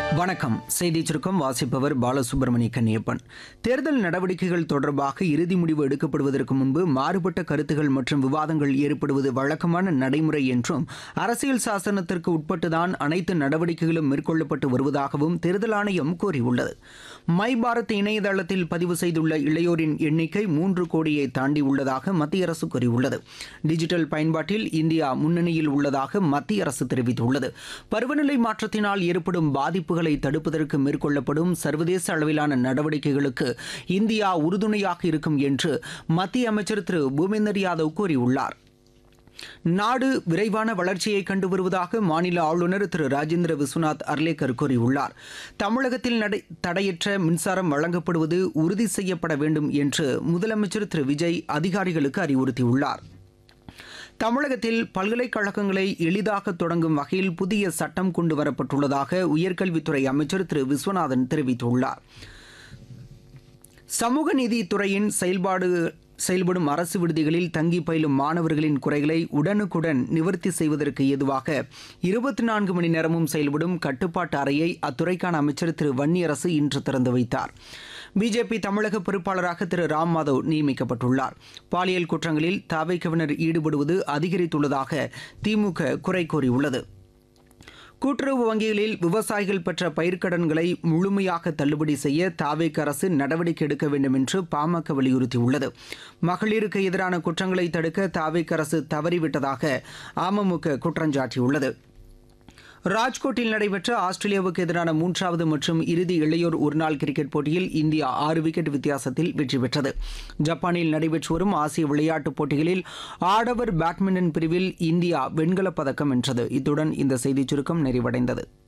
வணக்கம் செய்திச் சுருக்கம் வாசிப்பவர் பாலசுப்ரமணிய கன்னியப்பன் தேர்தல் நடவடிக்கைகள் தொடர்பாக இறுதி முடிவு எடுக்கப்படுவதற்கு முன்பு மாறுபட்ட கருத்துகள் மற்றும் விவாதங்கள் ஏற்படுவது வழக்கமான நடைமுறை என்றும் அரசியல் சாசனத்திற்கு உட்பட்டுதான் அனைத்து நடவடிக்கைகளும் மேற்கொள்ளப்பட்டு வருவதாகவும் தேர்தல் ஆணையம் கூறியுள்ளது மை பாரத் இணையதளத்தில் பதிவு செய்துள்ள இளையோரின் எண்ணிக்கை மூன்று கோடியை தாண்டி உள்ளதாக மத்திய அரசு கூறியுள்ளது டிஜிட்டல் பயன்பாட்டில் இந்தியா முன்னணியில் உள்ளதாக மத்திய அரசு தெரிவித்துள்ளது பருவநிலை மாற்றத்தினால் ஏற்படும் பாதிப்புகளை தடுப்பதற்கு மேற்கொள்ளப்படும் சர்வதேச அளவிலான நடவடிக்கைகளுக்கு இந்தியா உறுதுணையாக இருக்கும் என்று மத்திய அமைச்சர் திரு பூபேந்தர் யாதவ் கூறியுள்ளார் நாடு விரைவான வளர்ச்சியை கண்டு வருவதாக மாநில ஆளுநர் திரு ராஜேந்திர விஸ்வநாத் அர்லேக்கர் கூறியுள்ளார் தமிழகத்தில் நடை தடையற்ற மின்சாரம் வழங்கப்படுவது உறுதி செய்யப்பட வேண்டும் என்று முதலமைச்சர் திரு விஜய் அதிகாரிகளுக்கு அறிவுறுத்தியுள்ளார் தமிழகத்தில் பல்கலைக்கழகங்களை எளிதாக தொடங்கும் வகையில் புதிய சட்டம் கொண்டு வரப்பட்டுள்ளதாக உயர்கல்வித்துறை அமைச்சர் திரு விஸ்வநாதன் தெரிவித்துள்ளார் சமூக நீதித்துறையின் செயல்பாடு செயல்படும் அரசு விடுதிகளில் தங்கி பயிலும் மாணவர்களின் குறைகளை உடனுக்குடன் நிவர்த்தி செய்வதற்கு ஏதுவாக இருபத்தி நான்கு மணி நேரமும் செயல்படும் கட்டுப்பாட்டு அறையை அத்துறைக்கான அமைச்சர் திரு வன்னியரசு இன்று திறந்து வைத்தார் பிஜேபி தமிழக பொறுப்பாளராக திரு ராம் மாதவ் நியமிக்கப்பட்டுள்ளார் பாலியல் குற்றங்களில் தாவைக்கவினர் ஈடுபடுவது அதிகரித்துள்ளதாக திமுக குறை கூறியுள்ளது கூட்டுறவு வங்கிகளில் விவசாயிகள் பெற்ற பயிர்க்கடன்களை முழுமையாக தள்ளுபடி செய்ய தாவேக் அரசு நடவடிக்கை எடுக்க வேண்டும் என்று பாமக வலியுறுத்தியுள்ளது மகளிருக்கு எதிரான குற்றங்களை தடுக்க தாவேக் அரசு தவறிவிட்டதாக அமமுக குற்றஞ்சாட்டியுள்ளது ராஜ்கோட்டில் நடைபெற்ற ஆஸ்திரேலியாவுக்கு எதிரான மூன்றாவது மற்றும் இறுதி இளையோர் ஒருநாள் கிரிக்கெட் போட்டியில் இந்தியா ஆறு விக்கெட் வித்தியாசத்தில் வெற்றி பெற்றது ஜப்பானில் நடைபெற்று வரும் ஆசிய விளையாட்டுப் போட்டிகளில் ஆடவர் பேட்மிண்டன் பிரிவில் இந்தியா வெண்கலப் பதக்கம் வென்றது இத்துடன் இந்த செய்திச் சுருக்கம் நிறைவடைந்தது